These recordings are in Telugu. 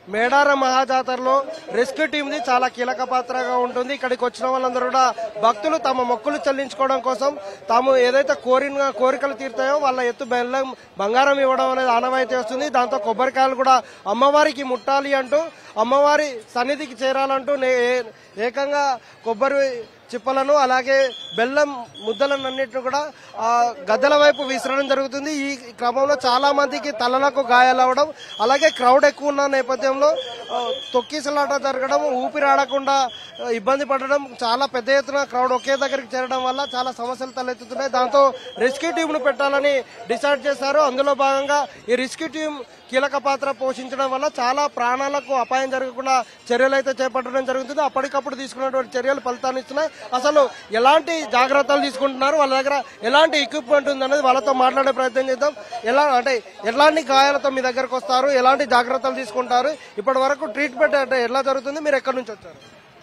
మేడారం మహాజాతరలో రెస్క్యూ టీంది చాలా కీలక పాత్రగా ఉంటుంది ఇక్కడికి వచ్చిన వాళ్ళందరూ కూడా భక్తులు తమ మొక్కులు చెల్లించుకోవడం కోసం తాము ఏదైతే కోరిన కోరికలు తీరుతాయో వాళ్ళ ఎత్తు బెల్లం బంగారం ఇవ్వడం అనేది ఆనవాయితీ వస్తుంది దాంతో కొబ్బరికాయలు కూడా అమ్మవారికి ముట్టాలి అంటూ అమ్మవారి సన్నిధికి చేరాలంటూ నే- ఏ- ఏకంగా కొబ్బరి చిప్పలను అలాగే బెల్లం ముద్దలను అన్నిటిని కూడా ఆ గద్దెల వైపు విసరడం జరుగుతుంది ఈ క్రమంలో చాలా మందికి తలలకు గాయాలు అవడం అలాగే క్రౌడ్ ఎక్కువ ఉన్న నేపథ్యంలో ఆ, తొక్కిసలాట జరగడం ఊపిరాడకుండా ఆ, ఇబ్బంది పడడం చాలా పెద్ద ఎత్తున క్రౌడ్ ఒకే దగ్గరికి చేరడం వల్ల చాలా సమస్యలు తలెత్తుతున్నాయి దాంతో రెస్క్యూ టీంను పెట్టాలని డిసైడ్ చేశారు అందులో భాగంగా ఈ రెస్క్యూ టీం కీలక పాత్ర పోషించడం వల్ల చాలా ప్రాణాలకు అపాయం జరగకుండా చర్యలు అయితే చేపట్టడం జరుగుతుంది అప్పటికప్పుడు తీసుకున్నటువంటి చర్యలు ఫలితాన్ని ఇస్తున్నాయి అసలు ఎలాంటి జాగ్రత్తలు తీసుకుంటున్నారు వాళ్ళ దగ్గర ఎలాంటి ఎక్విప్మెంట్ ఉంది అనేది వాళ్ళతో మాట్లాడే ప్రయత్నం చేద్దాం ఎలా అంటే ఎలాంటి గాయాలతో మీ దగ్గరకు వస్తారు ఎలాంటి జాగ్రత్తలు తీసుకుంటారు ఇప్పటి వరకు ట్రీట్మెంట్ అంటే ఎలా జరుగుతుంది మీరు ఎక్కడి నుంచి వచ్చారు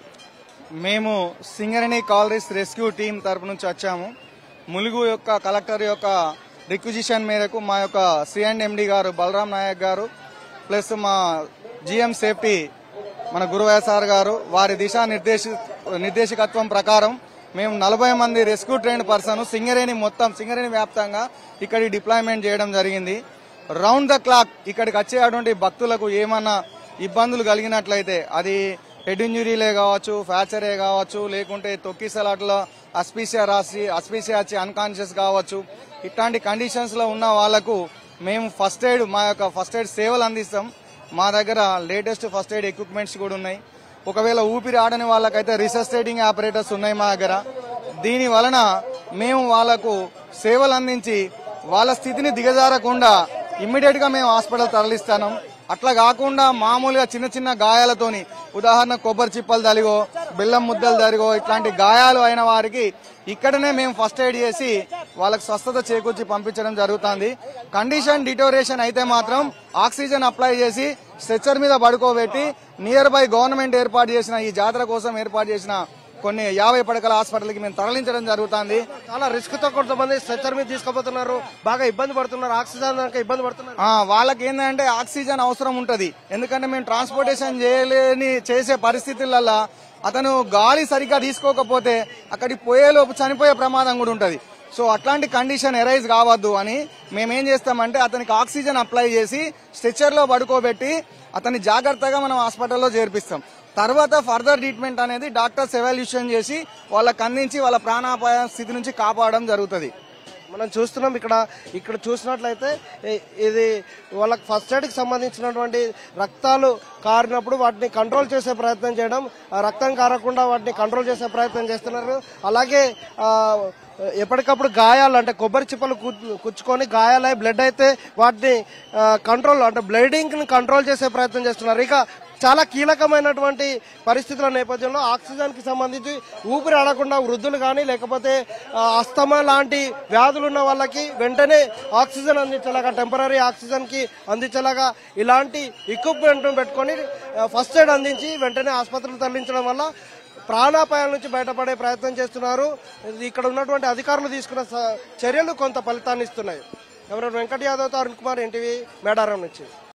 మేము సింగరణి కాలరీస్ రెస్క్యూ టీం తరపు నుంచి వచ్చాము ములుగు యొక్క కలెక్టర్ యొక్క రిక్విజిషన్ మేరకు మా యొక్క సిఎండ్ ఎండి గారు బలరాం నాయక్ గారు ప్లస్ మా జిఎం సేఫ్టీ మన గురువయ్య సార్ గారు వారి దిశా నిర్దేశి నిర్దేశకత్వం ప్రకారం మేము నలభై మంది రెస్క్యూ ట్రైన్ పర్సన్ సింగరేణి మొత్తం సింగరేణి వ్యాప్తంగా ఇక్కడికి డిప్లాయ్మెంట్ చేయడం జరిగింది రౌండ్ ద క్లాక్ ఇక్కడికి వచ్చేటువంటి భక్తులకు ఏమన్నా ఇబ్బందులు కలిగినట్లయితే అది హెడ్ ఇంజురీలే కావచ్చు ఫ్రాక్చరే కావచ్చు లేకుంటే తొక్కిసలాట్లో అస్పీసియా రాసి అస్పీసియా వచ్చి అన్కాన్షియస్ కావచ్చు ఇట్లాంటి కండిషన్స్ లో ఉన్న వాళ్లకు మేము ఫస్ట్ ఎయిడ్ మా యొక్క ఫస్ట్ ఎయిడ్ సేవలు అందిస్తాం మా దగ్గర లేటెస్ట్ ఫస్ట్ ఎయిడ్ ఎక్విప్మెంట్స్ కూడా ఉన్నాయి ఒకవేళ ఊపిరి ఆడని వాళ్ళకైతే రిసస్టేటింగ్ ఆపరేటర్స్ ఉన్నాయి మా దగ్గర దీని వలన మేము వాళ్లకు సేవలు అందించి వాళ్ళ స్థితిని దిగజారకుండా ఇమ్మీడియట్ గా మేము హాస్పిటల్ తరలిస్తాను అట్లా కాకుండా మామూలుగా చిన్న చిన్న గాయాలతోని ఉదాహరణ కొబ్బరి చిప్పలు తలిగో బెల్లం ముద్దలు తరిగో ఇట్లాంటి గాయాలు అయిన వారికి ఇక్కడనే మేము ఫస్ట్ ఎయిడ్ చేసి వాళ్ళకి స్వస్థత చేకూర్చి పంపించడం జరుగుతుంది కండిషన్ డిటోరేషన్ అయితే మాత్రం ఆక్సిజన్ అప్లై చేసి స్ట్రెచ్చర్ మీద పడుకోబెట్టి నియర్ బై గవర్నమెంట్ ఏర్పాటు చేసిన ఈ జాతర కోసం ఏర్పాటు చేసిన కొన్ని యాభై పడకల హాస్పిటల్కి మేము తరలించడం జరుగుతుంది చాలా రిస్క్ తో కొంతమంది స్ట్రెచర్ మీద తీసుకుపోతున్నారు బాగా ఇబ్బంది పడుతున్నారు ఆక్సిజన్ దాకా ఇబ్బంది పడుతున్నారు ఆ, వాళ్ళకి ఏంటంటే ఆక్సిజన్ అవసరం ఉంటది ఎందుకంటే మేము ట్రాన్స్పోర్టేషన్ చేయలేని చేసే పరిస్థితులలో అతను గాలి సరిగ్గా తీసుకోకపోతే అక్కడికి పోయేలోపు చనిపోయే ప్రమాదం కూడా ఉంటది సో అట్లాంటి కండిషన్ ఎరైజ్ కావద్దు అని మేమేం చేస్తామంటే అతనికి ఆక్సిజన్ అప్లై చేసి స్ట్రెచర్ లో పడుకోబెట్టి అతన్ని జాగ్రత్తగా మనం హాస్పిటల్లో చేర్పిస్తాం తర్వాత ఫర్దర్ ట్రీట్మెంట్ అనేది డాక్టర్స్ ఎవాల్యూషన్ చేసి వాళ్ళకి అందించి వాళ్ళ ప్రాణాపాయ స్థితి నుంచి కాపాడడం జరుగుతుంది మనం చూస్తున్నాం ఇక్కడ ఇక్కడ చూసినట్లయితే ఇ- ఇది వాళ్ళకి ఫస్ట్ ఎయిడ్ కి సంబంధించినటువంటి రక్తాలు కారినప్పుడు వాటిని కంట్రోల్ చేసే ప్రయత్నం చేయడం ఆ రక్తం కారకుండా వాటిని కంట్రోల్ చేసే ప్రయత్నం చేస్తున్నారు అలాగే ఆ, ఎప్పటికప్పుడు గాయాలు అంటే కొబ్బరి చిప్పలు కు- కుచ్చుకొని గాయాలై బ్లడ్ అయితే వాటిని కంట్రోల్ అంటే బ్లీడింగ్ ని కంట్రోల్ చేసే ప్రయత్నం చేస్తున్నారు ఇక చాలా కీలకమైనటువంటి పరిస్థితుల నేపథ్యంలో ఆక్సిజన్ కి సంబంధించి ఊపిరి ఆడకుండా వృద్ధులు కానీ లేకపోతే ఆ, అస్తమా లాంటి వ్యాధులు ఉన్న వాళ్ళకి వెంటనే ఆక్సిజన్ అందించేలాగా టెంపరీ ఆక్సిజన్ కి అందించేలాగా ఇలాంటి ఎక్విప్మెంట్ పెట్టుకొని ఆ, ఫస్ట్ ఎయిడ్ అందించి వెంటనే ఆసుపత్రులు తరలించడం వల్ల ప్రాణాపాయాల నుంచి బయటపడే ప్రయత్నం చేస్తున్నారు ఇది ఇక్కడ ఉన్నటువంటి అధికారులు తీసుకున్న స- చర్యలు కొంత ఫలితాన్ని ఇస్తున్నాయి ఎవరైనా వెంకట యాదవ్తో అరుణ్ కుమార్ ఎన్టీవీ మేడారం నుంచి